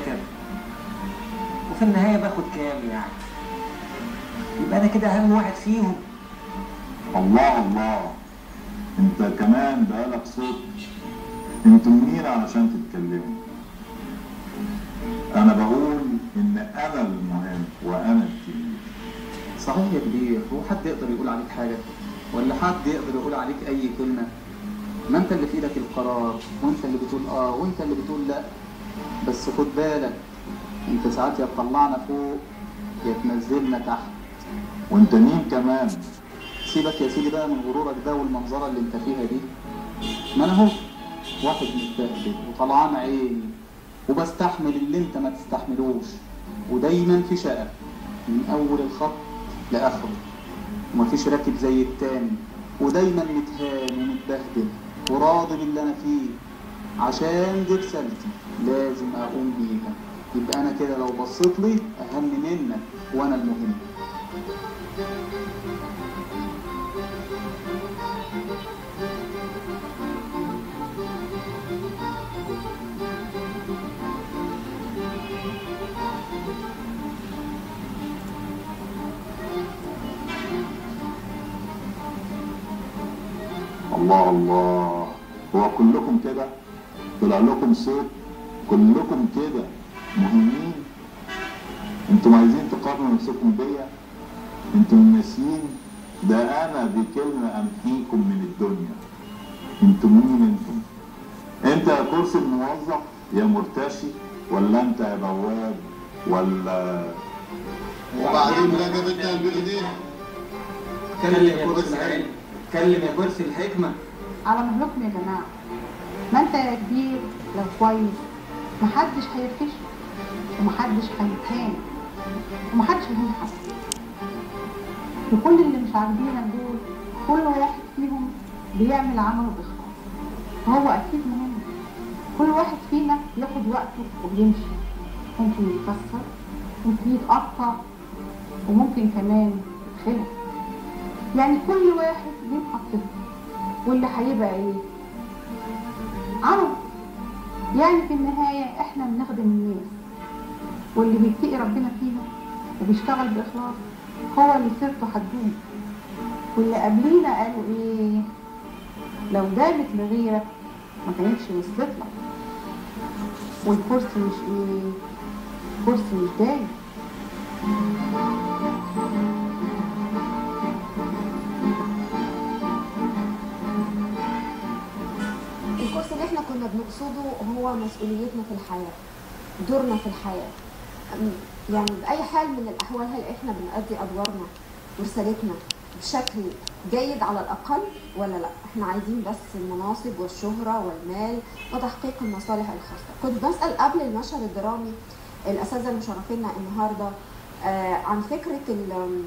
راتب وفي النهاية باخد كام يعني يبقى أنا كده أهم واحد فيهم الله الله انت كمان بقالك صوت انتوا مين علشان تتكلموا انا بقول ان انا المهم وانا الكبير صحيح يا كبير هو حد يقدر يقول عليك حاجة ولا حد يقدر يقول عليك أي كلمة ما أنت اللي في إيدك القرار وأنت اللي بتقول آه وأنت اللي بتقول لأ بس خد بالك أنت ساعات يا تطلعنا فوق يا تنزلنا تحت وانت مين كمان سيبك يا سيدي بقى من غرورك ده والمنظرة اللي أنت فيها دي ما أنا أهو واحد متبهدل وطلعان عيني وبستحمل اللي أنت ما تستحملوش ودايما في شقة من أول الخط لآخره ومفيش راكب زي التاني ودايما متهان ومتبهدل وراضي باللي أنا فيه عشان دي رسالتي لازم أقوم بيها يبقى أنا كده لو بصيت لي أهم منك وأنا المهم الله الله هو كلكم كده طلع لكم صوت كلكم كده مهمين انتم عايزين تقارنوا نفسكم بيا انتم ناسيين ده انا بكلمة امحيكم من الدنيا انتم مين انتم انت يا كرسي الموظف يا مرتشي ولا انت يا بواب ولا وبعدين بقى جابتنا بايديها كلم يا كرسي العلم كلم يا كرسي الحكمة على مهلكم يا جماعة ما انت يا كبير لو كويس محدش هيركش ومحدش هيتهان ومحدش هيهين حد وكل اللي مش عاجبينك دول كل واحد فيهم بيعمل عمله بإخلاص وهو أكيد مهم كل واحد فينا بياخد وقته وبيمشي ممكن يتكسر ممكن يتقطع وممكن كمان يتخلق يعني كل واحد ليه محطته واللي هيبقى ايه عرض يعني في النهاية احنا بنخدم الناس واللي بيتقي ربنا فينا وبيشتغل بإخلاص هو اللي سيرته هتدوم واللي قبلينا قالوا ايه لو دامت لغيرك ما كانتش وصلت لك والكرسي مش ايه كرسي مش دايم الكورس اللي احنا كنا بنقصده هو مسؤوليتنا في الحياة دورنا في الحياة أم- يعني بأي حال من الأحوال هل احنا بنأدي أدوارنا ورسالتنا بشكل جيد على الأقل ولا لا احنا عايزين بس المناصب والشهرة والمال وتحقيق المصالح الخاصة كنت بسأل قبل المشهد الدرامي الأساتذة المشرفين النهاردة آه عن فكرة ال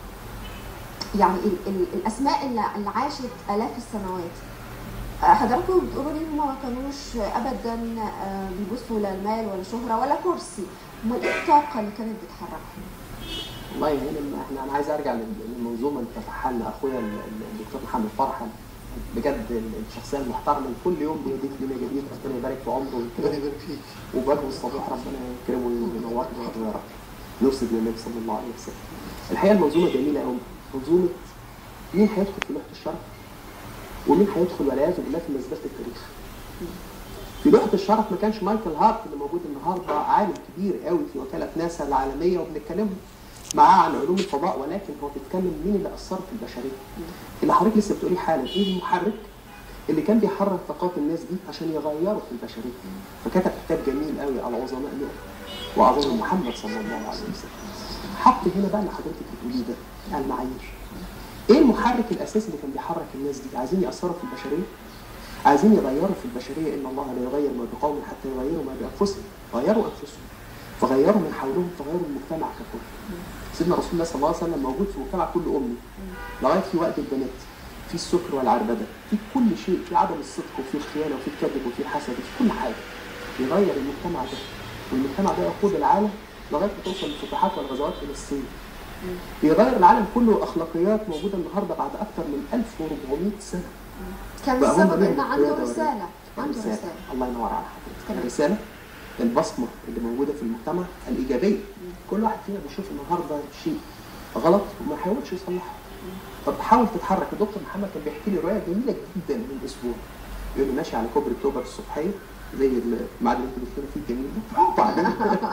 يعني ال ال الأسماء اللي اللي عاشت آلاف السنوات حضراتكم بتقولوا لي هم ما كانوش ابدا آه، بيبصوا لا المال ولا شهره ولا كرسي امال ايه الطاقه اللي كانت بتحركهم والله يعني لما احنا انا عايز ارجع لل- للمنظومه اللي فتحها لنا اخويا ال- ال- الدكتور محمد فرحه بجد ال- الشخصيه المحترمه اللي كل يوم بيضيف لنا جديد ربنا يبارك في عمره ربنا ويكرمه يبارك فيك وبرضه الصباح ربنا يكرمه وينوره ويغيره نرسل للنبي صلى الله عليه وسلم الحقيقه المنظومه جميله قوي منظومه مين هيدخل في لوحه الشرف ومين هيدخل والعياذ بالله في مزبله التاريخ في لوحه الشرف ما كانش مايكل هارت اللي موجود النهارده عالم كبير قوي في وكاله ناسا العالميه وبنتكلم معاه عن علوم الفضاء ولكن هو بيتكلم مين اللي اثر في البشريه اللي حضرتك لسه بتقوليه حالا ايه المحرك اللي كان بيحرك طاقات الناس دي عشان يغيروا في البشريه فكتب كتاب جميل قوي على عظماء نوح وعظماء محمد صلى الله عليه وسلم حط هنا بقى اللي حضرتك بتقوليه ده المعايير ايه المحرك الاساسي اللي كان بيحرك الناس دي عايزين ياثروا في البشريه عايزين يغيروا في البشريه ان الله لا يغير ما بقوم حتى يغيروا ما بانفسهم غيروا انفسهم فغيروا من حولهم فغيروا المجتمع ككل سيدنا رسول الله صلى الله عليه وسلم موجود في مجتمع كل امي لغايه في وقت البنات في السكر والعربده في كل شيء في عدم الصدق وفي الخيانه وفي الكذب وفي الحسد وفي كل حاجه يغير المجتمع ده والمجتمع ده يقود العالم لغايه ما توصل للفتوحات والغزوات الى الصين يغير العالم كله اخلاقيات موجوده النهارده بعد اكثر من 1400 سنه كان بقى هم السبب ليهم ان عنده قيادة رساله عنده رسالة. رساله الله ينور على حضرتك تمام. رسالة البصمه اللي موجوده في المجتمع الايجابيه كل واحد فينا بيشوف النهارده شيء غلط وما يحاولش يصلحه طب حاول تتحرك الدكتور محمد كان بيحكي لي روايه جميله جدا من اسبوع يقول لي ماشي على كوبري اكتوبر الصبحيه زي الميعاد اللي انت قلت فيه الجميل ده وبعدين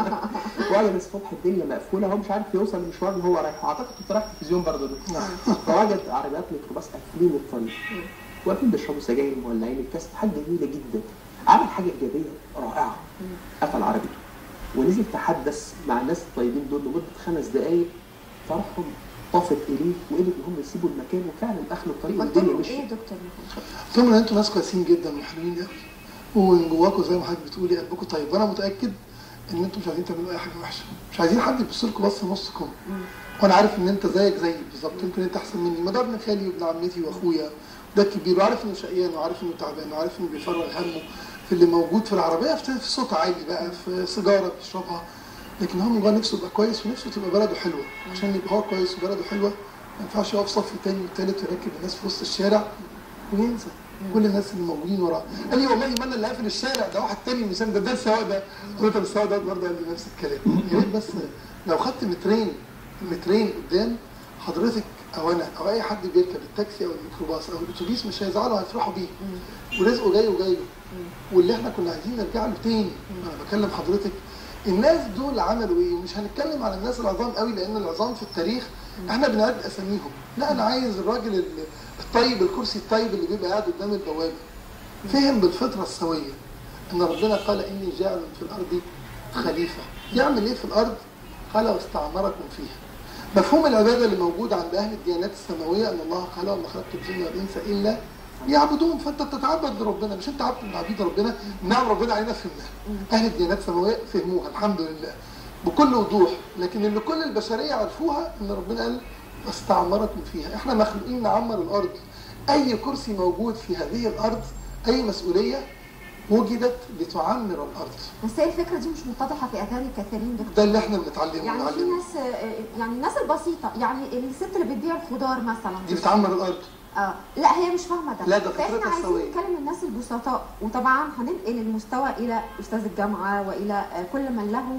وجد الصبح الدنيا مقفوله هو مش عارف يوصل المشوار اللي هو رايحه اعتقد كنت رايح تلفزيون برضه ده فوجد عربيات ميكروباص قافلين الطريق واقفين بيشربوا سجاير مولعين الكاس حاجه جميله جدا عمل حاجه ايجابيه رائعه قفل عربيته ونزل تحدث مع الناس الطيبين دول لمده خمس دقائق فرحهم طافت اليه وقدروا ان هم يسيبوا المكان وفعلا اخلوا الطريق قلت والدنيا لهم مشيت ايه يا دكتور محمد؟ قلت لهم ان انتوا ناس كويسين جدا وحلوين قوي ومن جواكم زي ما حضرتك بتقولي قلبكم طيب وانا متاكد ان انتوا مش عايزين تعملوا اي حاجه وحشه مش عايزين حد يبص لكم بس نصكم وانا عارف ان انت زيك زيي بالظبط يمكن انت احسن مني ما ده ابن خالي وابن عمتي واخويا ده الكبير وعارف انه شقيان وعارف انه تعبان وعارف انه بيفرغ همه في اللي موجود في العربيه في في صوت عالي بقى في سيجاره بيشربها لكن هو من جوه نفسه يبقى كويس ونفسه تبقى بلده حلوه عشان يبقى هو كويس وبلده حلوه ما ينفعش يقف صف تاني وتالت ويركب الناس في وسط الشارع وينسى كل الناس اللي موجودين وراه قال لي والله ما انا اللي قافل الشارع ده واحد تاني مش ده ده السواق ده قلت له طب السواق ده برضه قال لي نفس الكلام يا ريت بس لو خدت مترين مترين قدام حضرتك او انا او اي حد بيركب التاكسي او الميكروباص او الاتوبيس مش هيزعلوا هيفرحوا بيه ورزقه جاي وجاي له واللي احنا كنا عايزين نرجع له تاني انا بكلم حضرتك الناس دول عملوا ايه ومش هنتكلم على الناس العظام قوي لان العظام في التاريخ احنا بنعد اساميهم لا انا عايز الراجل ال- الطيب الكرسي الطيب اللي بيبقى قاعد قدام البوابه فهم بالفطره السويه ان ربنا قال اني جاعل في الارض خليفه يعمل ايه في الارض قال واستعمركم فيها مفهوم العباده اللي موجود عند اهل الديانات السماويه ان الله قال وما خلقت الجن والانس الا يعبدون فانت بتتعبد لربنا مش انت عبد من عبيد ربنا نعم ربنا علينا فهمناها اهل الديانات السماويه فهموها الحمد لله بكل وضوح لكن اللي كل البشريه عرفوها ان ربنا قال واستعمركم فيها احنا مخلوقين نعمر الارض اي كرسي موجود في هذه الارض اي مسؤوليه وجدت لتعمر الارض بس هي الفكره دي مش متضحه في اذهان الكثيرين دكتور ده اللي احنا بنتعلمه يعني في ونعلمه ناس آه، يعني الناس البسيطه يعني الست اللي بتبيع الخضار مثلا دي بتعمر الارض اه لا هي مش فاهمه ده لا، ده فاحنا فكرتها عايزين السوية. نتكلم الناس البسطاء وطبعا هننقل المستوى الى استاذ الجامعه والى آه، كل من له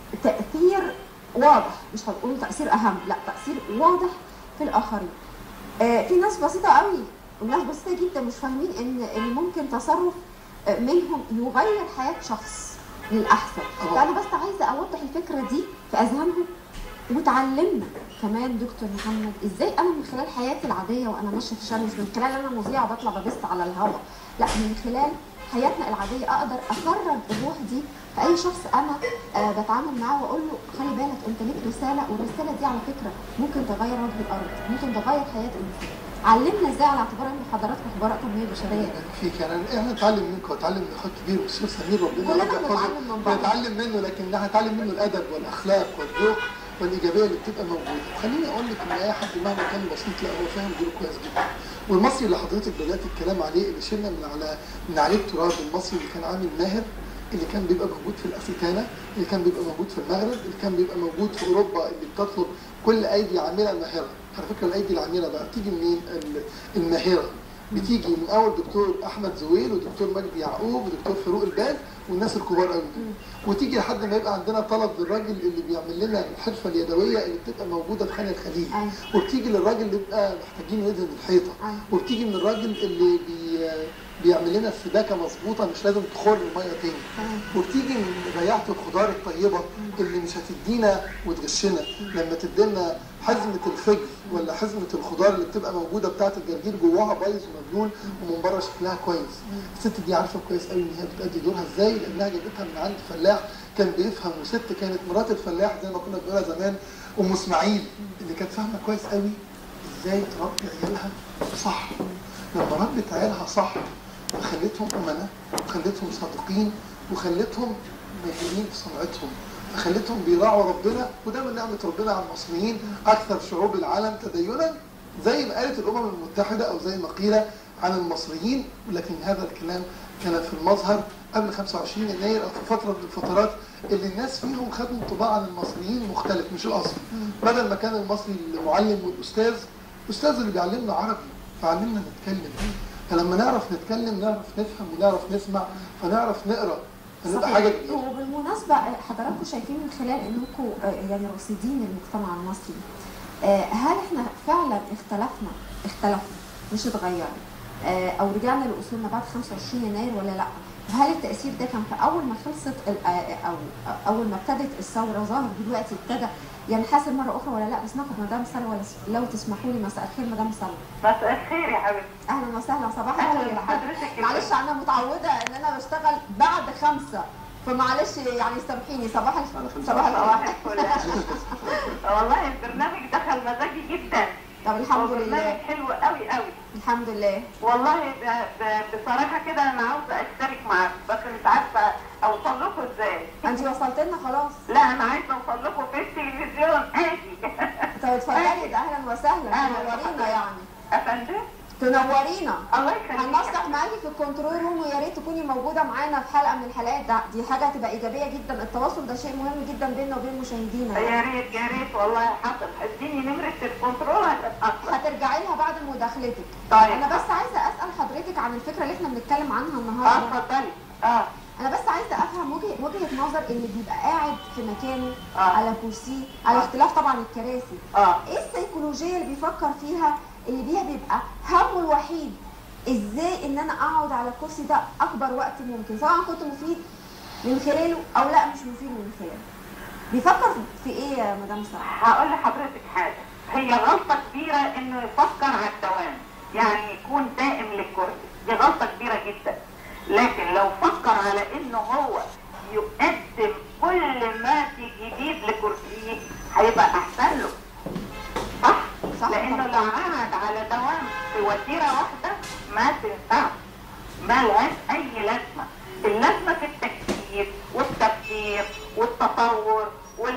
تاثير واضح مش هنقول تاثير اهم لا تاثير واضح في الاخرين آه، في ناس بسيطه قوي وناس بسيطه جدا مش فاهمين ان ان ممكن تصرف آه، منهم يغير حياه شخص للاحسن طبعا. فانا بس عايزه اوضح الفكره دي في اذهانهم وتعلمنا كمان دكتور محمد ازاي انا من خلال حياتي العاديه وانا ماشيه في الشارع مش من خلال انا مذيعه بطلع ببث على الهواء لا من خلال حياتنا العاديه اقدر اخرج الروح دي في اي شخص انا آه بتعامل معاه واقول له خلي بالك انت ليك رساله والرساله دي على فكره ممكن تغير وجه الارض ممكن تغير حياه انسان علمنا ازاي على اعتبار ان حضراتكم خبراء تنميه بشريه فيك يعني احنا نتعلم منكم ونتعلم من اخوك كبير والاستاذ سمير ربنا كلنا يرجع بنتعلم فضله من بعض. ونتعلم منه لكن احنا نتعلم منه الادب والاخلاق والذوق والايجابيه اللي بتبقى موجوده خليني اقول لك ان اي حد مهما كان بسيط لا هو فاهم دوره كويس جدا والمصري اللي حضرتك بدات الكلام عليه اللي شلنا من على من عليه التراب المصري اللي كان عامل ماهر اللي كان بيبقى موجود في الافريكانا اللي كان بيبقى موجود في المغرب اللي كان بيبقى موجود في اوروبا اللي بتطلب كل ايدي عامله ماهره على فكره الايدي العامله بقى بتيجي منين ال- الماهره بتيجي من اول دكتور احمد زويل ودكتور مجدي يعقوب ودكتور فاروق الباز والناس الكبار قوي دول وتيجي لحد ما يبقى عندنا طلب للراجل اللي بيعمل لنا الحرفه اليدويه اللي بتبقى موجوده في خان الخليل أيوة. وبتيجي للراجل اللي بيبقى محتاجين يدهن الحيطه أيوة. وبتيجي من الراجل اللي بي بيعمل لنا السباكه مظبوطه مش لازم تخر الميه تاني تمام. وبتيجي من بياعة الخضار الطيبة اللي مش هتدينا وتغشنا لما تدينا حزمة الفجل ولا حزمة الخضار اللي بتبقى موجودة بتاعة الجرجير جواها بايظ ومبلول ومن بره شكلها كويس الست دي عارفة كويس قوي ان هي بتأدي دورها ازاي لانها جابتها من عند فلاح كان بيفهم وست كانت مرات الفلاح زي ما كنا بنقولها زمان ام اسماعيل اللي كانت فاهمة كويس قوي ازاي تربي عيالها صح لما ربت عيالها صح وخلتهم أمناء وخلتهم صادقين وخلتهم ماهرين في صنعتهم فخلتهم بيراعوا ربنا وده من نعمة ربنا على المصريين أكثر شعوب العالم تدينا زي ما قالت الأمم المتحدة أو زي ما قيل عن المصريين ولكن هذا الكلام كان في المظهر قبل 25 يناير أو في فترة من الفترات اللي الناس فيهم خدوا انطباع عن المصريين مختلف مش الأصل بدل ما كان المصري المعلم والأستاذ الأستاذ اللي بيعلمنا عربي فعلمنا نتكلم فلما نعرف نتكلم نعرف نفهم ونعرف نسمع فنعرف نقرا هتبقى صحيح. حاجه كبيره وبالمناسبة حضراتكم شايفين من خلال انكم آه، يعني راصدين المجتمع المصري آه، هل احنا فعلا اختلفنا اختلفنا مش اتغيرنا آه، او رجعنا لاصولنا بعد 25 يناير ولا لا؟ هل التأثير ده كان في أول ما خلصت ال- آه، أو أول ما ابتدت الثورة ظاهر دلوقتي ابتدى ينحسر مرة أخرى ولا لا؟ بس ناخد مدام سلوى لو تسمحوا لي مساء الخير مدام سلوى. مساء الخير يا حبيبتي اهلا وسهلا صباح أهلاً الخير بحضرتك. معلش انا متعوده ان انا بشتغل بعد خمسة فمعلش يعني سامحيني صباح الخير صباح صباح الخير الفل والله البرنامج دخل مزاجي جدا طب الحمد هو لله برنامج حلو قوي قوي الحمد لله والله ب- ب- بصراحه كده انا عاوزه اشترك معاك بس مش عارفه اوصل لكم ازاي انت وصلت لنا خلاص لا انا عايزه اوصل لكم في التلفزيون اجي طب اتفضلي ده اهلا وسهلا أهلاً تنورينا يعني افندم تنورينا الله يخليك هننسق معاكي في الكنترول روم ويا ريت تكوني موجوده معانا في حلقه من الحلقات ده دي حاجه هتبقى ايجابيه جدا التواصل ده شيء مهم جدا بيننا وبين مشاهدينا يا يعني. ريت يا ريت والله حصل اديني نمره الكنترول هتبقى هترجعي لها بعد مداخلتك طيب. انا بس عايزه اسال حضرتك عن الفكره اللي احنا بنتكلم عنها اه النهارده اتفضلي اه انا بس عايزه افهم وجهه وجهه نظر اللي بيبقى قاعد في مكانه آه. على كرسيه على آه. اختلاف طبعا الكراسي اه ايه السيكولوجيه اللي بيفكر فيها اللي بيها بيبقى همه الوحيد ازاي ان انا اقعد على الكرسي ده اكبر وقت ممكن سواء كنت مفيد من خلاله او لا مش مفيد من خلاله بيفكر في ايه يا مدام ساره هقول لحضرتك حاجة هي غلطة كبيرة انه يفكر على الدوام يعني يكون دائم للكرسي دي غلطة كبيرة جدا لكن لو فكر على انه هو يقدم كل ما في جديد لكرسيه هيبقى احسن له صح؟ صح لانه طبعاً. لو قعد على دوام في وتيرة واحدة ما تنفعش ما لهاش اي لازمة اللازمة في التكتيك والتفكير والتطور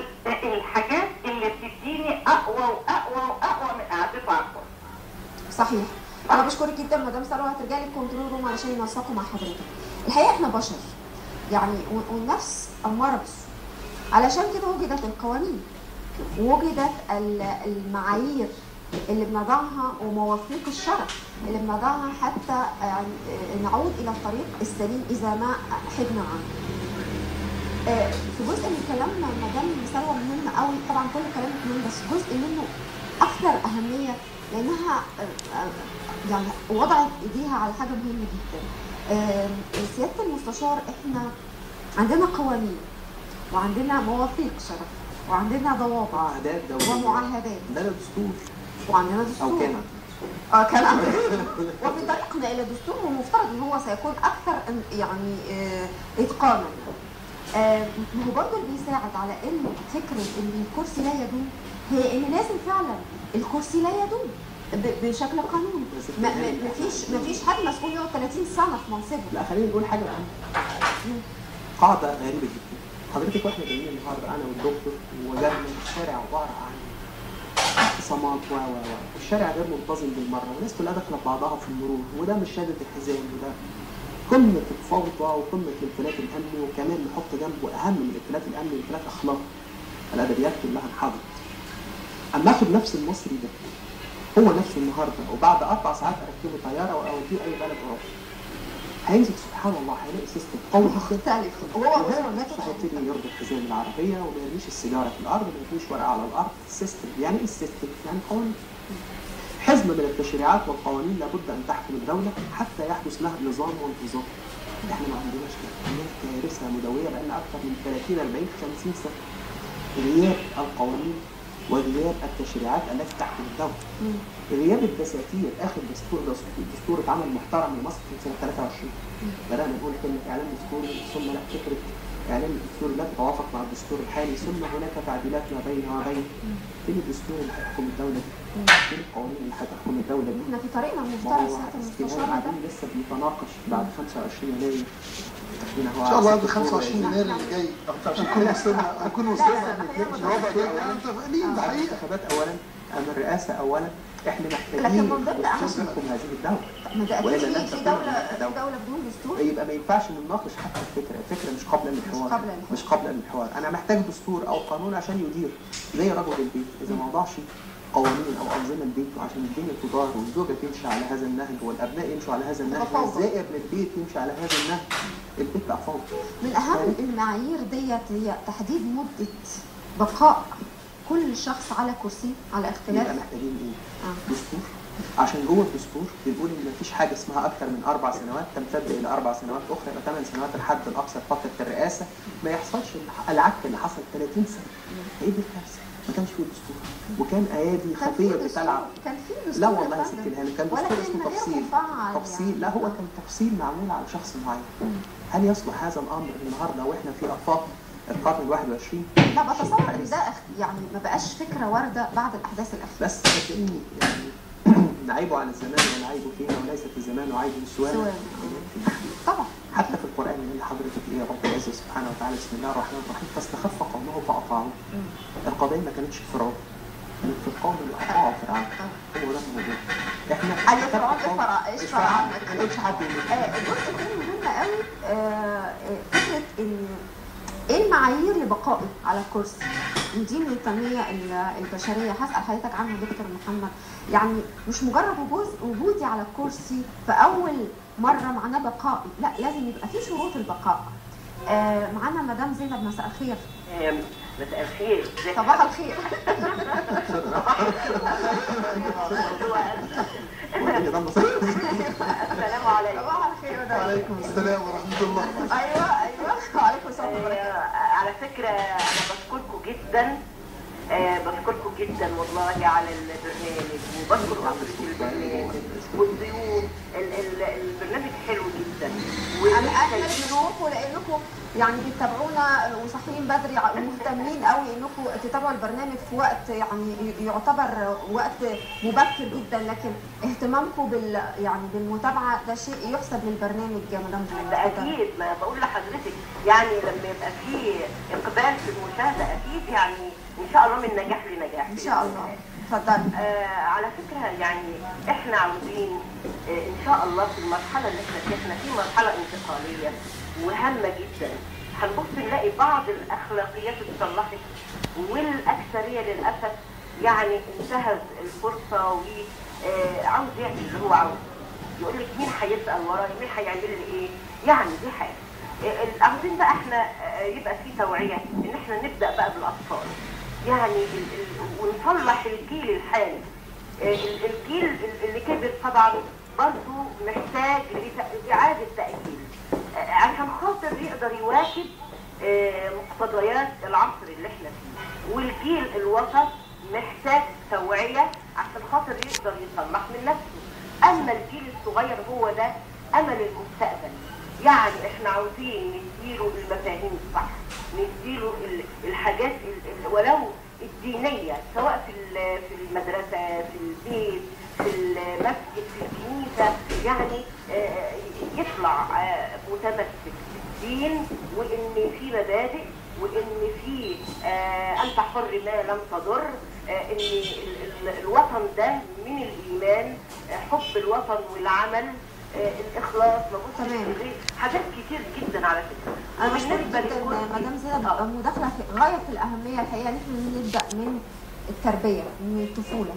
والحاجات اللي بتديني اقوى واقوى واقوى من قعدته على الكرسي صحيح انا بشكرك جدا مدام ساره هترجعي للكنترول روم علشان ينسقوا مع حضرتك الحقيقه احنا بشر يعني و- والنفس اماره بالسوء علشان كده وجدت القوانين وجدت ال- المعايير اللي بنضعها ومواثيق الشرف اللي بنضعها حتى يعني نعود الى الطريق السليم اذا ما حدنا عنه آه، في جزء من كلام مدام سلوى مهم قوي طبعا كل كلامك مهم بس جزء منه اكثر اهميه لانها آه، آه، يعني وضعت ايديها على حاجه مهمه جدا آه، سياده المستشار احنا عندنا قوانين وعندنا مواثيق شرف وعندنا ضوابط معاهدات دولية ومعاهدات ده دستور وعندنا دستور او كان اه كان عندنا وفي طريقنا الى دستور ومفترض ان هو سيكون اكثر إن- يعني آه، اتقانا آه، ما هو برضه اللي بيساعد على ان فكره ان الكرسي لا يدوم هي ان لازم فعلا الكرسي لا يدوم ب- بشكل قانوني ما ما- مفيش مفيش حد مسؤول يقعد 30 سنه في منصبه لا خلينا نقول حاجه اهم قاعده غريبه جدا حضرتك واحنا جايين النهارده انا والدكتور وجالنا الشارع عباره عن اعتصامات و و و الشارع غير منتظم بالمره والناس كلها داخله ببعضها في المرور وده مش شهاده الحزام وده قمه الفوضى وقمه الانفلات الامني وكمان نحط جنبه اهم من الانفلات الامني انفلات اخلاق الادبيات كلها انحضرت اما اخد نفس المصري ده هو نفسه النهارده وبعد اربع ساعات اركبه طياره واوديه اي بلد اوروبي هينزل سبحان الله هيلاقي سيستم قوي جدا مختلف هو وهو نفسه هيبتدي يربط حزام العربيه وما يرميش السيجاره في الارض ما يرميش ورقه على الارض السيستم يعني ايه السيستم؟ يعني قوانين حزمه من التشريعات والقوانين لابد ان تحكم الدوله حتى يحدث لها نظام وانتظام احنا ما عندناش كده عندنا كارثه مدويه بقالنا اكثر من 30 40 50 سنه غياب القوانين وغياب التشريعات التي تحكم الدوله مم. غياب الدساتير اخر دستور دستور, دستور اتعمل محترم لمصر في سنه 23 بدانا نقول كلمه اعلان دستوري ثم لا فكره اعلان الدستور لا تتوافق مع الدستور الحالي ثم هناك تعديلات ما بين وبين فين الدستور اللي هيحكم الدوله دي؟ فين القوانين اللي هتحكم الدوله دي؟ احنا في طريقنا ما المفترض هو سياده استلهام المستشار ده عديد لسه بيتناقش بعد 25 يناير هنا هو ان شاء الله على قبل ست 25 شهور يناير اللي جاي هنكون وصلنا هنكون وصلنا ربع ده متفائلين ده حقيقه الانتخابات اولا ام الرئاسه اولا احنا لكن محتاجين من ضمن أهم- تحكم هذه الدوله ما ده وإلا اكيد لن في في تكون دوله هناك في دولة. دوله بدون دستور يبقى ما ينفعش نناقش حتى الفكره، الفكره مش قبل الحوار قبل الحوار. مش قبل الحوار، انا محتاج دستور او قانون عشان يدير زي رجل البيت، اذا ما وضعش قوانين او انظمه البيت وعشان الدنيا تدار والزوجه تمشي على هذا النهج والابناء يمشوا على هذا النهج تفاوض. والزائر للبيت يمشي على هذا النهج البيت بقى فوضى من اهم المعايير ديت هي تحديد مده بقاء كل شخص على كرسي على اختلاف يبقى محتاجين ايه؟ آه. دستور عشان جوه الدستور بنقول ان مفيش حاجه اسمها اكثر من اربع سنوات تمتد الى اربع سنوات اخرى يبقى ثمان سنوات الحد الاقصى لفتره الرئاسه ما يحصلش العك اللي حصل 30 سنه ايه دي الكارثه؟ ما كانش فيه دستور وكان ايادي كان خفيه في دستور بتلعب كان في دستور لا يا والله يا فندم. ستي الهاني كان ولكن دستور اسمه غير تفصيل مفعل تفصيل يعني. لا هو كان تفصيل معمول على شخص معين هل يصلح هذا الامر النهارده واحنا في افاق القرن ال 21 لا بتصور ان ده اخ- يعني ما بقاش فكره وارده بعد الاحداث الاخيره بس صدقيني يعني نعيب على الزمان ونعيب فينا وليس في الزمان وعيب سوانا سوانا. طبعا حتى في القران يقول حضرتك ايه رب العزه سبحانه وتعالى بسم الله الرحمن الرحيم فاستخف قومه فاطاعوه القضيه ما كانتش في فرعون كانت في القوم اللي اطاعوا فرعون هو ده الموضوع احنا قال لي فرعون اشفر اشفر عنك ما لقيتش حد يقول آه، الجزء الثاني مهم قوي آه، آه، فكره ان ايه المعايير لبقائي على الكرسي ودي من التنميه ال- البشريه هسال حضرتك عنها دكتور محمد يعني مش مجرد وجود وجودي على الكرسي في اول مره معناه بقائي لا لازم يبقى في شروط البقاء آه، معانا مدام زينب مساء الخير مساء الخير ازيك صباح الخير السلام عليكم صباح الخير يا دكتور. وعليكم السلام ورحمه الله ايوه ايوه وعليكم السلام ورحمه الله آه، على فكرة أنا بشكركم جدا آه، بشكركم جدا والله على البرنامج وبشكر أسرة البرنامج والضيوف ال- ال- البرنامج حلو جدا انا احنا بنشوفكم لانكم يعني بتتابعونا وصاحيين بدري ع- ومهتمين قوي انكم تتابعوا البرنامج في وقت يعني ي- يعتبر وقت مبكر جدا لكن اهتمامكم بال يعني بالمتابعه ده شيء يحسب للبرنامج يا مدام زينب. ده اتفضلي. أكيد ما بقول لحضرتك يعني لما يبقى في إقبال في المشاهدة أكيد يعني إن شاء الله من نجاح لنجاح ان شاء الله اتفضلي آه على فكرة يعني احنا عاوزين آه ان شاء الله في المرحلة اللي احنا فيها احنا في مرحلة انتقالية وهامة جدا هنبص نلاقي بعض الاخلاقيات اتصلحت والاكثرية للاسف يعني انتهز الفرصة وعاوز يعمل اللي هو عاوزه يقول لك مين هيسأل ورايا مين هيعمل لي ايه يعني دي حاجة آه، ال- عاوزين بقى احنا آه، يبقى في توعية ان احنا نبدأ بقى بالاطفال يعني ال- ال- ونصلح الجيل الحالي آه، ال- الجيل ال- اللي كبر طبعا برضه محتاج لت- لإعادة تأهيل آه، عشان خاطر يقدر يواكب آه، مقتضيات العصر اللي احنا فيه والجيل الوسط محتاج توعية عشان خاطر يقدر يصلح من نفسه أما الجيل الصغير هو ده أمل المستقبل يعني احنا عاوزين نديله المفاهيم الصح نديله ال- الحاجات ال- ال- ولو الدينية سواء في ال- في المدرسة في البيت في المسجد في الكنيسة يعني آه، يطلع آه، متمسك بالدين وإن في مبادئ وإن في آه، أنت حر ما لم تضر آه، إن ال- ال- الوطن ده من الإيمان آه، حب الوطن والعمل آه، الإخلاص ما بصش تمام. لغير- حاجات كتير جدا على فكرة انا بشكرك وبالنسبة جدا للكرسي- مدام زينب آه. مداخله في غايه في الاهميه الحقيقه ان احنا نبدا من التربيه من الطفوله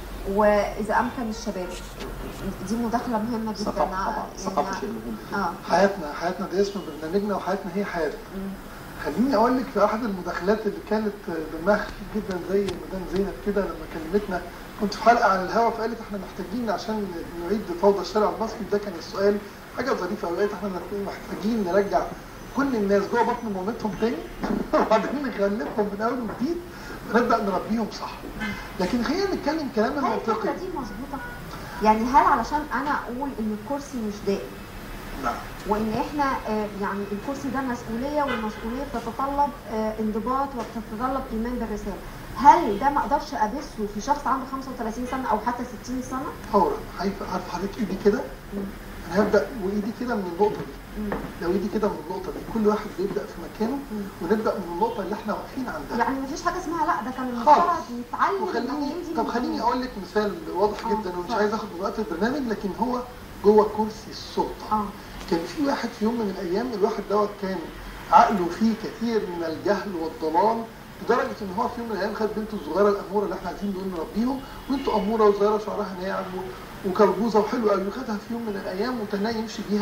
واذا امكن الشباب دي مداخله مهمه جدا ثقافة طبعا يعني- ثقافة شيء مهم اه حياتنا حياتنا ده اسم برنامجنا وحياتنا هي حياتنا خليني اقول لك في احد المداخلات اللي كانت دماغ خفيف جدا زي مدام زينب كده لما كلمتنا كنت في حلقه عن الهوا فقالت احنا محتاجين عشان نعيد فوضى الشارع المصري ده كان السؤال حاجه ظريفه قوي قالت احنا محتاجين نرجع كل الناس جوه بطن مامتهم تاني وبعدين نخلفهم من اول وجديد ونبدا نربيهم صح لكن خلينا نتكلم كلام هل الفكره منطقي دي مظبوطه؟ يعني هل علشان انا اقول ان الكرسي مش دائم نعم وان احنا آه، يعني الكرسي ده مسؤوليه والمسؤوليه بتتطلب آه، انضباط وبتتطلب ايمان بالرساله هل ده ما اقدرش ابثه في شخص عنده 35 سنه او حتى 60 سنه فورا عارف عارف حضرتك ايدي كده انا هبدا وايدي كده من النقطه دي لو ايدي كده من النقطه دي كل واحد بيبدا في مكانه ونبدا من النقطه اللي احنا واقفين عندها يعني مفيش حاجه اسمها لا ده كان المفترض خالص. يتعلم وخليني المفاهيم دي طب من خليني زمان. اقول لك مثال واضح آه، جدا ومش اتفضل. عايز اخد من وقت البرنامج لكن هو جوه كرسي السلطه اه كان في واحد في يوم من الايام الواحد دوت كان عقله فيه كثير من الجهل والضلال لدرجه ان هو في يوم من الايام خد بنته الصغيره الاموره اللي احنا عايزين نقول نربيهم بنته اموره وصغيره شعرها ناعم و- وكربوزه وحلوه قوي وخدها في يوم من الايام وتناه يمشي بيها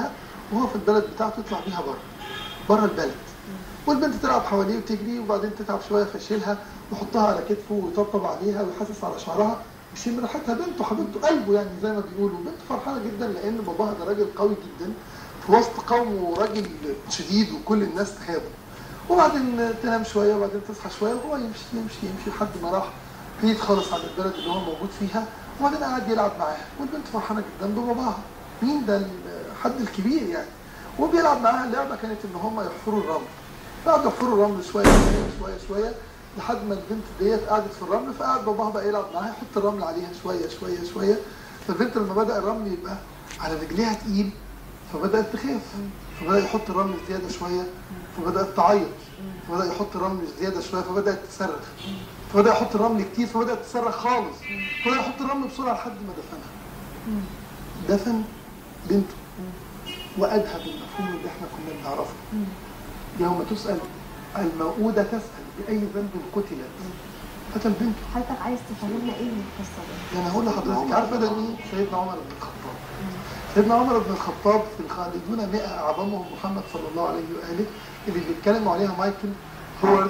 وهو في البلد بتاعته يطلع بيها بره بره البلد والبنت تلعب حواليه وتجري وبعدين تتعب شويه فيشيلها ويحطها على كتفه ويطبطب عليها ويحسس على شعرها يشم ريحتها بنته حبيبته قلبه يعني زي ما بيقولوا بنت فرحانه جدا لان باباها ده راجل قوي جدا في وسط قومه راجل شديد وكل الناس تهابه وبعدين تنام شويه وبعدين تصحى شويه وهو يمشي يمشي يمشي لحد ما راح بعيد خالص عن البلد اللي هو موجود فيها وبعدين قعد يلعب معاها والبنت فرحانه جدا بباباها مين ده الحد الكبير يعني وبيلعب معاها اللعبه كانت ان هم يحفروا الرمل قعدوا يحفروا الرمل شويه شويه شويه شويه لحد ما البنت ديت قعدت في الرمل فقعد باباها بقى يلعب معاها يحط الرمل عليها شويه شويه شويه فالبنت لما بدا الرمل يبقى على رجليها تقيل فبدات تخاف فبدا يحط الرمل زياده شويه فبدات تعيط فبدا يحط الرمل زياده شويه فبدات تصرخ فبدا يحط الرمل كتير فبدات تصرخ خالص فبدا يحط الرمل بسرعه لحد ما دفنها دفن بنته وادهى بالمفهوم اللي احنا كنا بنعرفه يوم تسال الموءودة تسأل بأي ذنب قتلت قتل بنته حضرتك عايز تفهمنا ايه من القصه دي؟ يعني هقول لحضرتك عارفه ده مين؟ سيدنا عمر بن الخطاب. سيدنا عمر بن الخطاب في الخالدون 100 اعظمهم محمد صلى الله عليه واله اللي بيتكلم عليها مايكل هوارد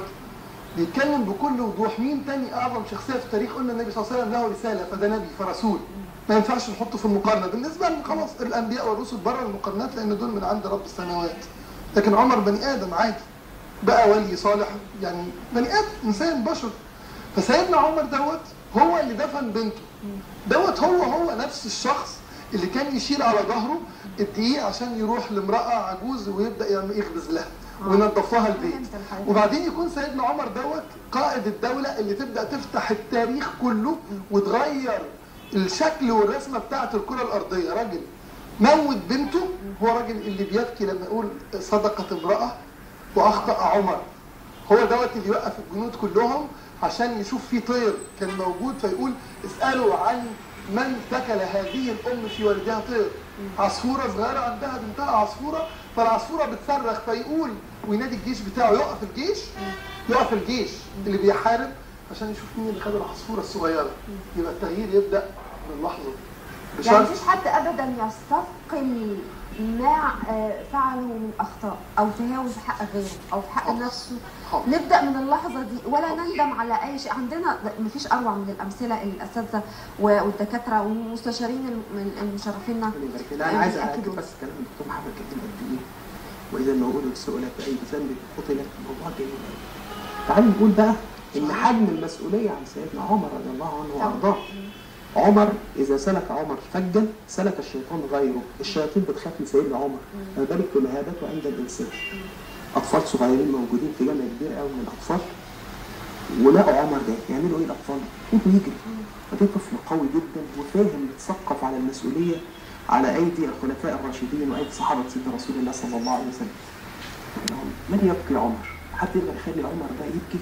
بيتكلم بكل وضوح مين تاني اعظم شخصيه في التاريخ قلنا النبي صلى الله عليه وسلم له رساله فده نبي فرسول ما ينفعش نحطه في المقارنه بالنسبه لنا خلاص الانبياء والرسل بره المقارنات لان دول من عند رب السماوات لكن عمر بني ادم عادي بقى ولي صالح يعني بني ادم انسان بشر فسيدنا عمر دوت هو اللي دفن بنته دوت هو هو نفس الشخص اللي كان يشيل على ظهره الدقيق عشان يروح لامراه عجوز ويبدا يعمل- يخبز لها وينظف لها البيت فهمت الحقيقة. وبعدين يكون سيدنا عمر دوت قائد الدوله اللي تبدا تفتح التاريخ كله وتغير الشكل والرسمه بتاعه الكره الارضيه راجل موت بنته هو راجل اللي بيبكي لما يقول صدقت امراه واخطا عمر هو دوت اللي يوقف الجنود كلهم عشان يشوف في طير كان موجود فيقول اسالوا عن من ثكل هذه الام في ولدها طير عصفوره صغيره عندها بنتها عصفوره فالعصفوره بتصرخ فيقول وينادي الجيش بتاعه يقف الجيش يقف الجيش اللي بيحارب عشان يشوف مين اللي خد العصفوره الصغيره يبقى التغيير يبدا من لحظه يعني بشرط مفيش حد ابدا يستثقل ما آه، فعله من اخطاء او تهاوش في حق غيره او في حق خالص. نفسه خالص. نبدا من اللحظه دي ولا نندم على اي شيء عندنا مفيش اروع من الامثله اللي الاساتذه والدكاتره والمستشارين الم- المشرفين لا انا عايز بيأكدوا. اكد بس كلام الدكتور محمد كان قد ايه واذا الموءودة سئلت باي ذنب قتلت الموضوع جميل قوي تعالوا نقول بقى ان حجم المسؤوليه عن سيدنا عمر رضي الله عنه وارضاه عمر اذا سلك عمر فجا سلك الشيطان غيره الشياطين بتخاف من سيدنا عمر ما بالك بمهابته عند الانسان اطفال صغيرين موجودين في جامع كبير قوي من الاطفال ولقوا عمر ده يعملوا ايه الاطفال؟ يجوا يجري فده طفل قوي جدا وفاهم متثقف على المسؤوليه على ايدي الخلفاء الراشدين وايدي صحابه سيدنا رسول الله صلى الله عليه وسلم. قال لهم من يبكي عمر؟ حد يقدر يخلي عمر ده يبكي؟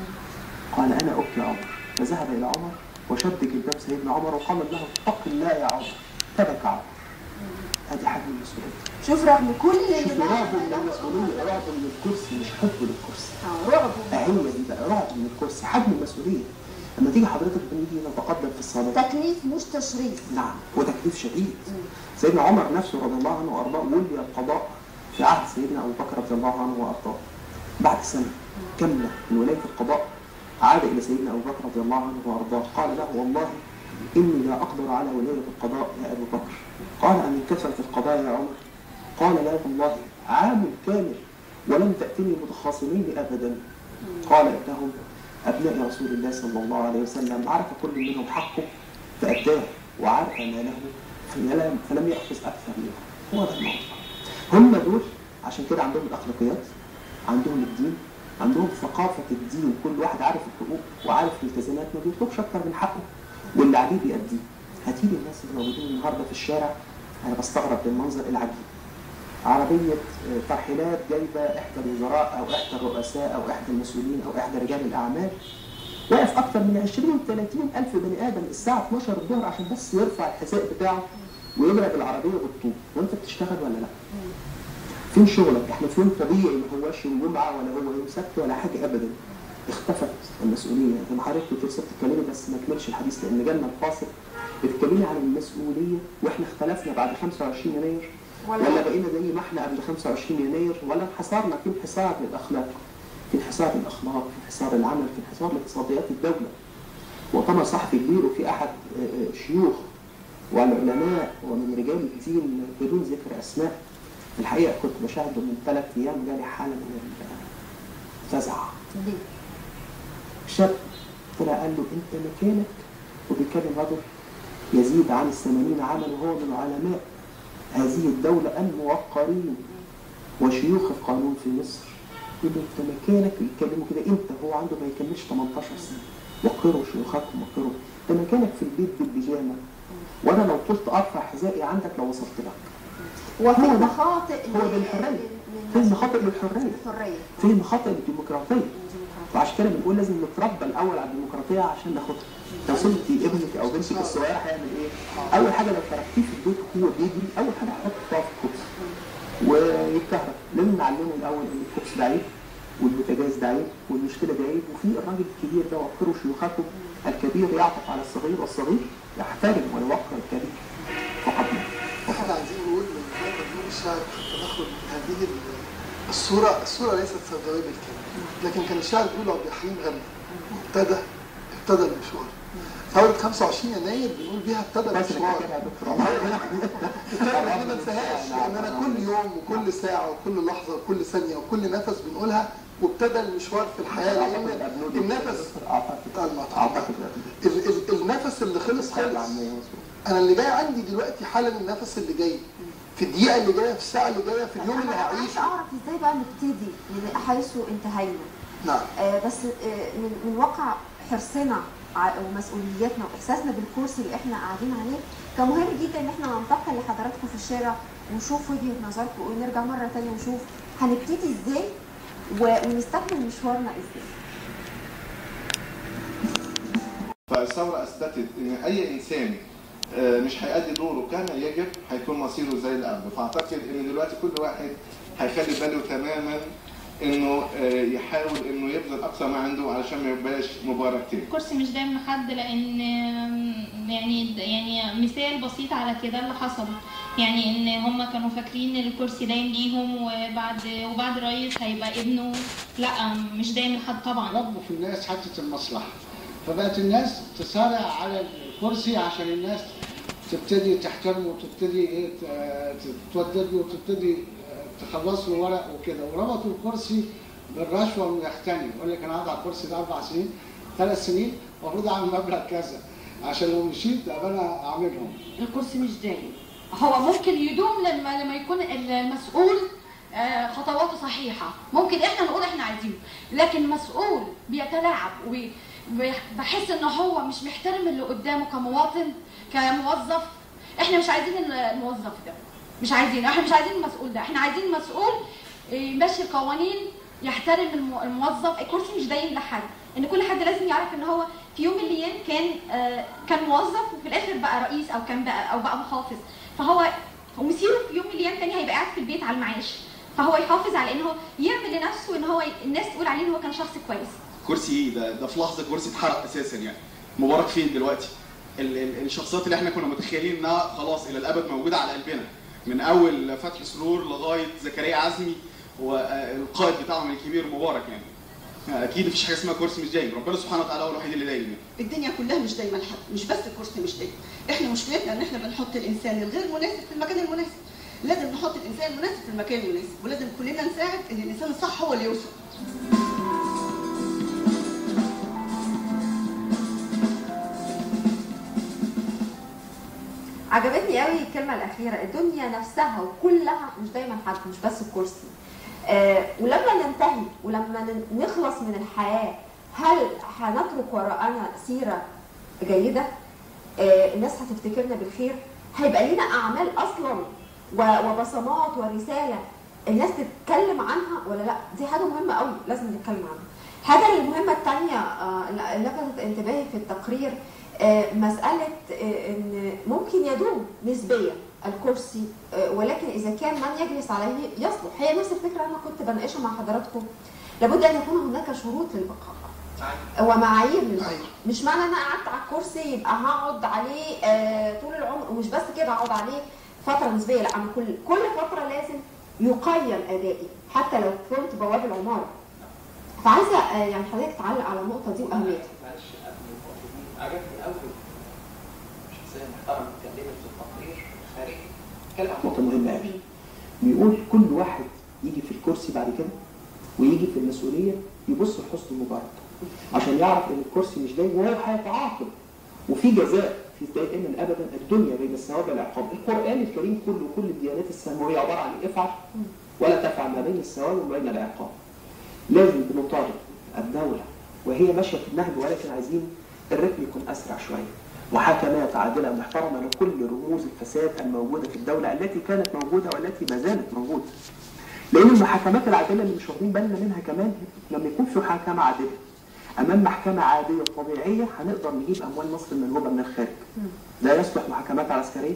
قال انا ابكي عمر فذهب الى عمر وشد جلباب سيدنا عمر وقال له اتق الله يا عمر فبكى عمر. هذه حجم المسؤوليه. شوف رغم كل شوف اللي رعب ده من المسؤوليه رعب من الكرسي مش حب للكرسي. آه، رعب هي دي بقى رعب من الكرسي حجم المسؤوليه لما تيجي حضرتك بنيجي نتقدم في الصلاه تكليف مش تشريف نعم وتكليف شديد سيدنا عمر نفسه رضي الله عنه وارضاه ولي القضاء في عهد سيدنا ابو بكر رضي الله عنه وارضاه بعد سنه كامله من ولايه القضاء عاد الى سيدنا ابو بكر رضي الله عنه وارضاه قال له والله اني لا اقدر على ولايه القضاء يا ابو بكر قال امن كثره القضاء يا عمر قال لا والله عام كامل ولم تاتني متخاصمين ابدا قال انهم ابناء رسول الله صلى الله عليه وسلم عرف كل منهم حقه فاداه وعرف ما له فلم, فلم ياخذ اكثر منه هو ده الموضوع هم دول عشان كده عندهم الاخلاقيات عندهم الدين عندهم ثقافة الدين كل واحد عارف الحقوق وعارف الالتزامات ما بيطلبش أكتر من حقه واللي عليه بيأديه هتيجي الناس اللي موجودين النهارده في الشارع أنا بستغرب بالمنظر العجيب عربية آه، ترحيلات جايبة إحدى الوزراء أو إحدى الرؤساء أو إحدى المسؤولين أو إحدى رجال الأعمال واقف أكتر من 20 30 ألف بني آدم الساعة 12 الظهر عشان بس يرفع الحذاء بتاعه ويضرب العربية بالطوب وأنت بتشتغل ولا لأ؟ فين شغلك؟ احنا في يوم طبيعي ما هوش يوم جمعة ولا هو يوم سبت ولا حاجة أبدا اختفت المسؤولية زي ما حضرتك كنت لسه بتتكلمي بس ما كملش الحديث لأن جالنا الفاصل بتتكلمي عن المسؤولية واحنا اختلفنا بعد 25 يناير ولا- ولا بقينا زي ما احنا قبل 25 يناير ولا انحسرنا في انحسار للاخلاق في انحسار للاخلاق في انحسار العمل في انحسار لاقتصاديات الدوله مؤتمر صحفي كبير وفي احد آه، آه، شيوخ والعلماء ومن رجال الدين بدون ذكر اسماء الحقيقه كنت بشاهده من ثلاث ايام جالي حاله من الفزع ليه؟ شاب طلع قال له انت مكانك وبيتكلم رجل يزيد عن الثمانين عاما وهو من علماء هذه الدولة الموقرين وشيوخ القانون في مصر يقول له انت مكانك يتكلموا كده انت هو عنده ما يكملش 18 سنة وقروا شيوخكم وقروا انت مكانك في البيت بالبيجامة وانا لو طلت ارفع حذائي عندك لو وصلت لك وفي هو ده- مخاطئ هو ده الحرية في مخاطئ للحرية الحريه في مخاطئ للديمقراطية وعشان كده بنقول لازم نتربى الاول على الديمقراطيه عشان ناخدها لو سلتي ابنك او بنتك الصغير هيعمل ايه؟ اول حاجه لو تركتيه في البيت وهو بيجري اول حاجه هتحط فيها في الكوبس ويتكهرب لازم نعلمه الاول ان الكوبس ده عيب والبوتاجاز ده عيب والمشكله ده عيب وفي الراجل الكبير ده وقروا شيوخكم الكبير يعطف على الصغير والصغير يحترم ويوقر الكبير فقط احنا عايزين نقول من غير ما نقول الشعر تدخل هذه ال- الصورة الصورة ليست سوداوية بالكامل لكن كان الشاعر بيقول عبد الحليم غنى ابتدى ابتدى المشوار ثورة 25 يناير بنقول بيها ابتدى بس المشوار كده يا دكتور عمر. انا ما انساهاش ان انا كل يوم وكل ساعه وكل لحظه وكل ثانيه وكل نفس بنقولها وابتدى المشوار في الحياه لان الأبنودي النفس اعتقد المطعم. اعتقد ال- ال- النفس اللي خلص خلص انا اللي جاي عندي دلوقتي حالا النفس اللي جاي في الدقيقه اللي جايه في الساعه اللي جايه في اليوم اللي أنا عايز هعيشه اعرف ازاي بقى نبتدي من حيث انتهينا نعم آه، بس آه، من من واقع حرصنا ع- ومسؤولياتنا واحساسنا بالكرسي اللي احنا قاعدين عليه كان مهم جدا ان احنا ننتقل لحضراتكم في الشارع ونشوف وجهه نظركم ونرجع مره تانية ونشوف هنبتدي ازاي و- ونستكمل مشوارنا ازاي فالثورة أثبتت إن أي إنسان آه، مش هيأدي دوره كما يجب هيكون مصيره زي اللي قبله فأعتقد إن دلوقتي كل واحد هيخلي باله تماما إنه آه، يحاول إنه يبذل أقصى ما عنده علشان ما يبقاش مبارك تاني الكرسي مش دايم لحد لان يعني يعني مثال بسيط على كده اللي حصل يعني ان هم كانوا فاكرين ان الكرسي دايم ليهم وبعد وبعد رئيس هيبقى ابنه لا مش دايم لحد طبعا ربوا في الناس حتة المصلحة فبقت الناس تسارع على الكرسي عشان الناس تبتدي تحترمه وتبتدي ايه ت- تتودد له وتبتدي آه، تخلص له ورق وكده وربطوا الكرسي بالرشوه واليختني يقول لك انا هقعد على الكرسي ده اربع سنين ثلاث سنين المفروض اعمل مبلغ كذا عشان لو مشيت ابقى انا اعملهم الكرسي مش دايم هو ممكن يدوم لما لما يكون المسؤول آه، خطواته صحيحه ممكن احنا نقول احنا عايزينه لكن مسؤول بيتلاعب وبحس ان هو مش محترم اللي قدامه كمواطن كموظف احنا مش عايزين الموظف ده مش عايزينه احنا مش عايزين المسؤول ده احنا عايزين مسؤول يمشي القوانين يحترم المو- الموظف الكرسي مش دايم لحد ان كل حد لازم يعرف ان هو في يوم من الايام كان آه، كان موظف وفي الاخر بقى رئيس او كان بقى او بقى محافظ فهو ومسيره في يوم من الايام تاني هيبقى قاعد في البيت على المعاش فهو يحافظ على ان هو يعمل لنفسه ان هو الناس تقول عليه ان هو كان شخص كويس كرسي ايه ده ده في لحظه كرسي اتحرق اساسا يعني مبارك فين دلوقتي ال ال الشخصيات اللي احنا كنا متخيلين انها خلاص الى الابد موجوده على قلبنا من اول فتحي سرور لغايه زكريا عزمي والقائد بتاعهم الكبير مبارك يعني اكيد مفيش حاجه اسمها كرسي مش دايم ربنا سبحانه وتعالى هو الوحيد اللي دايم يعني. الدنيا كلها مش دايما حد مش بس الكرسي مش دايما احنا مشكلتنا ان احنا بنحط الانسان الغير مناسب في المكان المناسب لازم نحط الانسان المناسب في المكان المناسب ولازم كلنا نساعد ان الانسان الصح هو اللي يوصل عجبتني قوي الكلمه الاخيره الدنيا نفسها وكلها مش دايما حد مش بس الكرسي آه ولما ننتهي ولما ن- نخلص من الحياه هل هنترك وراءنا سيره جيده آه الناس هتفتكرنا بالخير هيبقى لينا اعمال اصلا و- وبصمات ورساله الناس تتكلم عنها ولا لا دي حاجه مهمه قوي لازم نتكلم عنها الحاجه المهمه الثانيه اللي لفتت انتباهي في التقرير آه، مساله آه، ان ممكن يدوم نسبيا الكرسي آه، ولكن اذا كان من يجلس عليه يصلح هي نفس الفكره انا كنت بناقشها مع حضراتكم لابد ان يكون هناك شروط للبقاء ومعايير للبقاء مش معنى ان انا قعدت على الكرسي يبقى هقعد عليه آه، طول العمر ومش بس كده اقعد عليه فتره نسبيه لا انا كل كل فتره لازم يقيم ادائي حتى لو كنت بواب العماره فعايزه آه، يعني حضرتك تعلق على النقطه دي واهميتها معلش عجبني قوي شخصيه محترمه اتكلمت في التقرير خارجي اتكلم عن نقطة مهمة قوي بيقول كل واحد يجي في الكرسي بعد كده ويجي في المسؤولية يبص لحسن مبارك عشان يعرف ان الكرسي مش دايم وهو هيتعاقب وفي جزاء في دائما ابدا الدنيا بين الثواب والعقاب القران الكريم كله كل الديانات السماويه عباره عن افعل ولا تفعل ما بين الثواب وما بين العقاب لازم بنطالب الدوله وهي ماشيه في النهج ولكن عايزين الرتم يكون اسرع شويه محاكمات عادله محترمه لكل رموز الفساد الموجوده في الدوله التي كانت موجوده والتي ما زالت موجوده لان المحاكمات العادله اللي مش واخدين بالنا منها كمان لما يكون في محاكمه عادله امام محكمه عاديه طبيعيه هنقدر نجيب اموال مصر المنهوبه من الخارج لا يصلح محاكمات عسكريه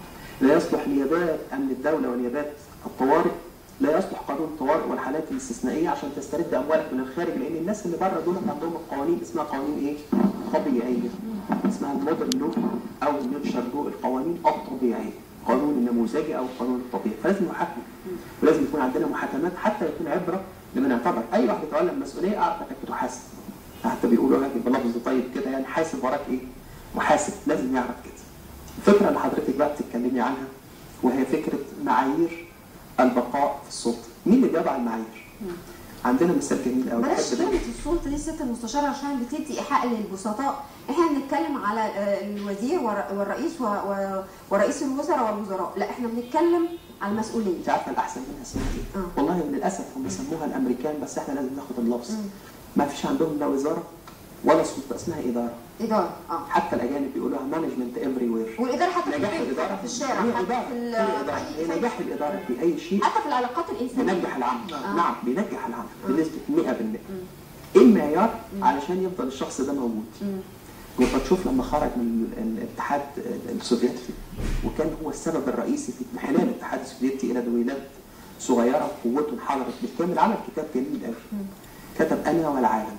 لا يصلح نيابات امن الدوله ونيابات الطوارئ لا يصلح قانون الطوارئ والحالات الاستثنائيه عشان تسترد اموالك من الخارج لان الناس اللي بره دول عندهم القوانين اسمها قوانين ايه؟ طبيعيه اسمها المودرن لو او النيتشر لو القوانين الطبيعيه القانون النموذجي او القانون الطبيعي فلازم نحاكم ولازم يكون عندنا محاكمات حتى يكون عبره لمن اعتبر اي واحد يتولى المسؤوليه اعرف انك بتحاسب حتى بيقولوا لك بلفظ طيب كده يعني حاسب وراك ايه؟ محاسب لازم يعرف كده. الفكره اللي حضرتك بقى بتتكلمي عنها وهي فكره معايير البقاء في السلطه. مين اللي جاب على المعايير؟ عندنا مثال جميل قوي بلاش كلمة السلطة دي ست المستشار عشان بتدي إيحاء للبسطاء، احنا بنتكلم على آه، الوزير والر- والرئيس و- و- ورئيس الوزراء والوزراء، لا احنا بنتكلم على المسؤولية. انت عارفه الاحسن منها اسمها ايه؟ والله للاسف هم سموها الامريكان بس احنا لازم ناخد اللفظ. ما فيش عندهم لا وزاره ولا سلطه اسمها اداره. إدارة اه حتى الاجانب بيقولوها مانجمنت افري وير. والإدارة حتى في نجاح البيت، الاداره في الشارع هي حتى اداره في هي ال- اداره هي نجاح الاداره في اي شيء حتى في العلاقات الإنسانية بينجح العمل آه. نعم بينجح العمل بنسبة 100% ايه المعيار علشان يفضل الشخص ده موجود يبقى تشوف لما خرج من ال- الاتحاد السوفيتي وكان هو السبب الرئيسي في انحلال الاتحاد السوفيتي الى دويلات صغيره قوته انحدرت بالكامل عمل كتاب جميل قوي كتب انا والعالم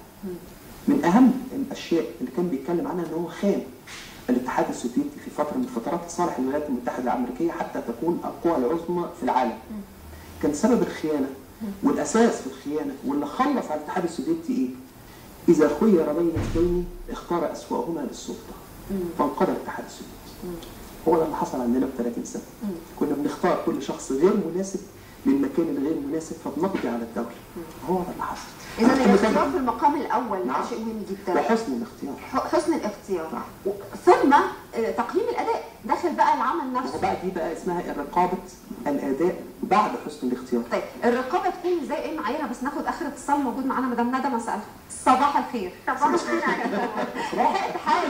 من اهم الاشياء اللي كان بيتكلم عنها ان هو خان الاتحاد السوفيتي في فتره من الفترات لصالح الولايات المتحده الامريكيه حتى تكون القوى العظمى في العالم كان سبب الخيانه والاساس في الخيانه واللي خلص على الاتحاد السوفيتي ايه؟ اذا خير بين اثنين اختار اسواهما للسلطه فانقضى الاتحاد السوفيتي هو ده اللي حصل عندنا في 30 سنه كنا بنختار كل شخص غير مناسب للمكان الغير مناسب فبنقضي على الدوله هو ده اللي حصل إذا أنا كنت الاختيار في المقام الأول نعم. ده شيء مهم جدا. وحسن الاختيار ح- حسن الاختيار و- ثم آه، تقييم الأداء داخل بقى العمل ما هو نفسه. بقى دي بقى اسمها رقابه الاداء بعد حسن الاختيار طيب الرقابه تكون ازاي ايه معاييرها بس ناخد اخر اتصال موجود معانا مدام ندى مساء صباح الخير صباح الخير عليكم لحقت حاجه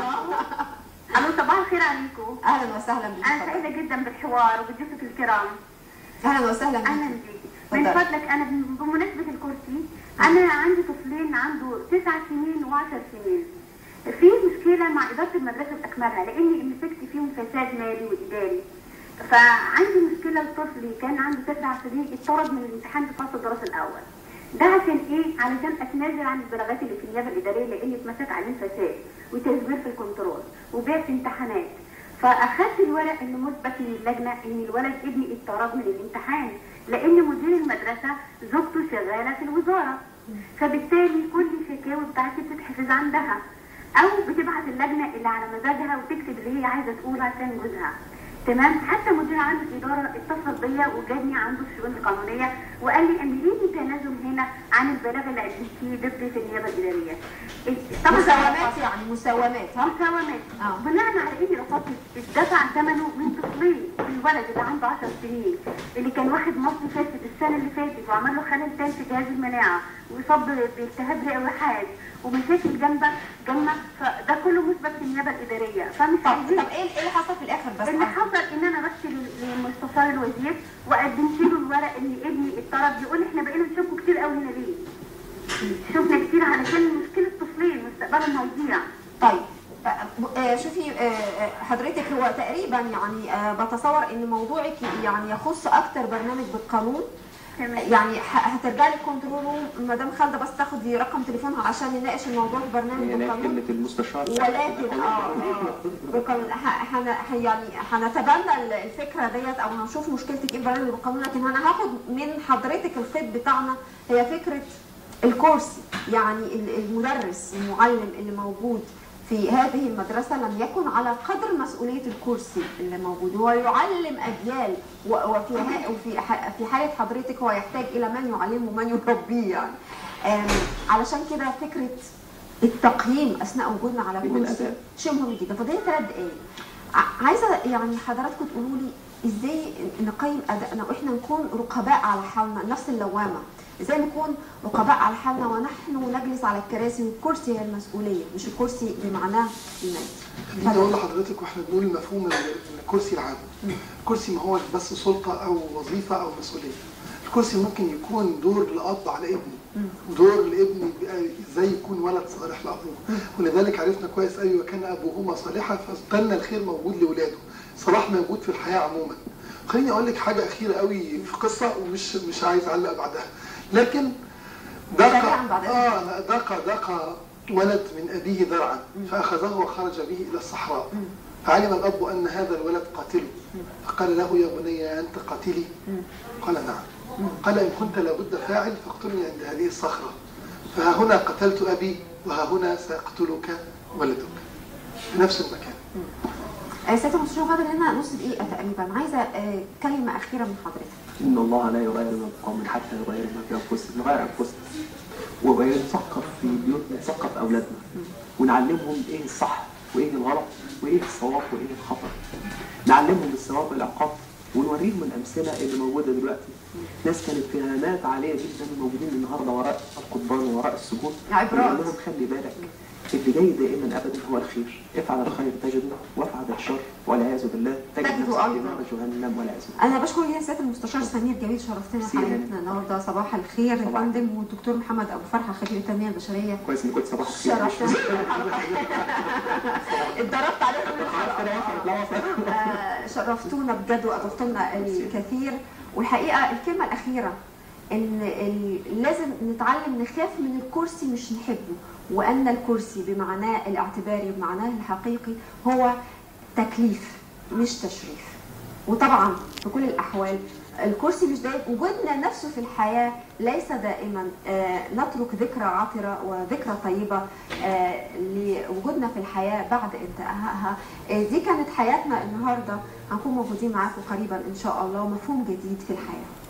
الو صباح الخير عليكم اهلا وسهلا بيك انا سعيده جدا بالحوار وبضيوفك الكرام اهلا وسهلا بيك اهلا بيك من اتفضل. فضلك انا بمناسبه الكرسي انا عندي طفلين عنده تسع سنين وعشر سنين في مشكله مع اداره المدرسه باكملها لاني مسكت فيهم فساد مالي واداري فعندي مشكله لطفلي كان عنده تسع سنين اتطرد من الامتحان في فصل الدراسه الاول ده عشان ايه؟ علشان اتنازل عن البلاغات اللي في النيابه الاداريه لاني اتمسك عليه فساد وتزوير في الكنترول وبيع في امتحانات فاخدت الورق اللي مثبت من اللجنه ان الولد ابني اتطرد من الامتحان لان مدير المدرسه زوجته شغاله في الوزاره فبالتالي كل الشكاوي بتاعتي بتتحفظ عندها او بتبعت اللجنه اللي على مزاجها وتكتب اللي هي عايزه تقول عشان جوزها تمام حتى مدير عام الاداره اتصل بيا وجابني عنده في الشؤون القانونيه وقال لي ان ليه تنازل هنا عن البلاغ اللي قدمتيه ضدي في النيابه الاداريه طبعا مساومات يعني مساومات ها مساومات بناء على اني رفضت الدفع ثمنه من طفلين الولد اللي عنده 10 سنين اللي كان واخد مصل فاسد السنه اللي فاتت وعمل له خلل تاني في جهاز المناعه واصاب بالتهاب رئوي وحاد ومشاكل جنبه جنبه فده كله مثبت في النيابه الاداريه فمش طب عايزين طب ايه ايه اللي حصل في الاخر بس اللي حصل ان انا رحت لل- لمستشار الوزير وقدمت له الورق ان ابني اتطرد بيقول احنا بقينا نشوفه كتير قوي هنا ليه؟ شفنا كتير علشان مشكله طفلين مستقبلهم هيضيع طيب آه، آه، شوفي آه، آه، حضرتك هو تقريبا يعني آه، بتصور ان موضوعك يعني يخص اكتر برنامج بالقانون يعني ه- هترجعي للكنترول روم مدام خالده بس تاخدي رقم تليفونها عشان نناقش الموضوع في برنامج هي لا بالقانون كلمة المستشار ولكن اه اه بالقانون ه- هن- ه- يعني هنتبنى ال- الفكره ديت او هنشوف مشكلتك ايه في برنامج بالقانون لكن انا هاخد من حضرتك الخيط بتاعنا هي فكره الكرسي يعني ال- المدرس المعلم اللي موجود في هذه المدرسة لم يكن على قدر مسؤولية الكرسي اللي موجود هو يعلم أجيال و- وفي ها- وفي ح- في حالة حضرتك هو يحتاج إلى من يعلمه ومن يربيه يعني آم، علشان كده فكرة التقييم أثناء وجودنا على تقييم كرسي الأداء. شيء مهم جدا فاضل ثلاث دقايق ع- عايزة يعني حضراتكم تقولوا لي ازاي نقيم أدائنا واحنا نكون رقباء على حالنا نفس اللوامة ازاي نكون رقباء على حالنا ونحن نجلس على الكراسي والكرسي هي المسؤولية مش الكرسي بمعناه المادي خليني اقول لحضرتك واحنا بنقول مفهوم ال- الكرسي العام الكرسي ما هو بس سلطه او وظيفه او مسؤوليه الكرسي ممكن يكون دور لاب على ابنه ودور الابن يبقى ازاي يكون ولد صالح لابوه ولذلك عرفنا كويس ايوه كان ابوهما صالحا فاستنى الخير موجود لاولاده صلاح موجود في الحياه عموما خليني اقول لك حاجه اخيره قوي في قصه ومش مش عايز اعلق بعدها لكن دق سريعاً بعد إذنك. اه لا، دق دق ولد من ابيه ذرعا فاخذه وخرج به الى الصحراء فعلم الاب ان هذا الولد قاتله فقال له يا بني انت قاتلي قال نعم قال ان كنت لابد فاعل فاقتلني عند هذه الصخره فها هنا قتلت ابي وها هنا سيقتلك ولدك في نفس المكان آه، سيادة المستشار فاضل لنا نص دقيقة تقريبا عايزة آه، كلمة أخيرة من حضرتك إن الله لا يغير ما بقوم حتى يغير ما في أنفسهم نغير أنفسنا ونثقف في بيوتنا نثقف أولادنا ونعلمهم إيه الصح وإيه الغلط وإيه الصواب وإيه الخطأ نعلمهم الثواب والعقاب ونوريهم الأمثلة اللي موجودة دلوقتي ناس كانت في هامات عالية جدا موجودين النهاردة وراء القضبان ووراء السجون عبرات. ونقول لهم خلي بالك اللي جاي دائما ابدا هو الخير افعل الخير تجده وافعل الشر والعياذ بالله تجد تجده نفسك في أيضا. نار جهنم والعياذ بالله أنا بشكر جدا سيادة المستشار سمير جميل شرفتنا في سيدي. حلقتنا النهاردة صباح الخير يا فندم والدكتور محمد أبو فرحة خبير التنمية البشرية كويس ان كنت صباح الخير شرفتنا اتدربت عليكم الحلقة. آه، شرفتونا بجد واضفت لنا الكثير والحقيقه الكلمه الاخيره ان ال- لازم نتعلم نخاف من الكرسي مش نحبه وان الكرسي بمعناه الاعتباري بمعناه الحقيقي هو تكليف مش تشريف وطبعا في كل الاحوال الكرسي مش دائما وجودنا نفسه في الحياه ليس دائما آه، نترك ذكرى عطره وذكرى طيبه آه، لوجودنا في الحياه بعد انتهائها آه، دي كانت حياتنا النهارده هنكون موجودين معاكم قريبا ان شاء الله ومفهوم جديد في الحياه